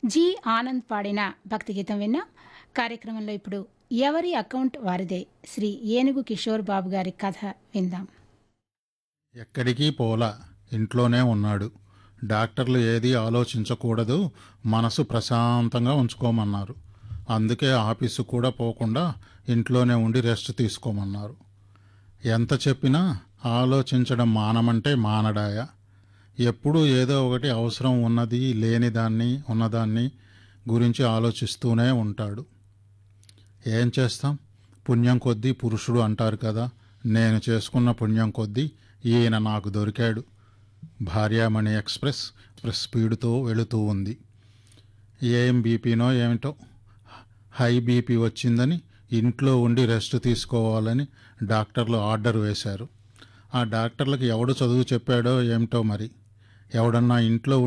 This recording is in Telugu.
జి ఆనంద్ పాడిన భక్తి గీతం విన్నాం కార్యక్రమంలో ఇప్పుడు ఎవరి అకౌంట్ వారిదే శ్రీ ఏనుగు కిషోర్ బాబు గారి కథ విందాం ఎక్కడికి పోలా ఇంట్లోనే ఉన్నాడు డాక్టర్లు ఏది ఆలోచించకూడదు మనసు ప్రశాంతంగా ఉంచుకోమన్నారు అందుకే ఆఫీసు కూడా పోకుండా ఇంట్లోనే ఉండి రెస్ట్ తీసుకోమన్నారు ఎంత చెప్పినా ఆలోచించడం మానమంటే మానడాయ ఎప్పుడూ ఏదో ఒకటి అవసరం ఉన్నది లేనిదాన్ని ఉన్నదాన్ని గురించి ఆలోచిస్తూనే ఉంటాడు ఏం చేస్తాం పుణ్యం కొద్దీ పురుషుడు అంటారు కదా నేను చేసుకున్న పుణ్యం కొద్దీ ఈయన నాకు దొరికాడు భార్యామణి ఎక్స్ప్రెస్ ప్రెస్ స్పీడ్తో వెళుతూ ఉంది ఏం బీపీనో ఏమిటో హై బీపీ వచ్చిందని ఇంట్లో ఉండి రెస్ట్ తీసుకోవాలని డాక్టర్లు ఆర్డర్ వేశారు ఆ డాక్టర్లకు ఎవడు చదువు చెప్పాడో ఏమిటో మరి ఎవడన్నా ఇంట్లో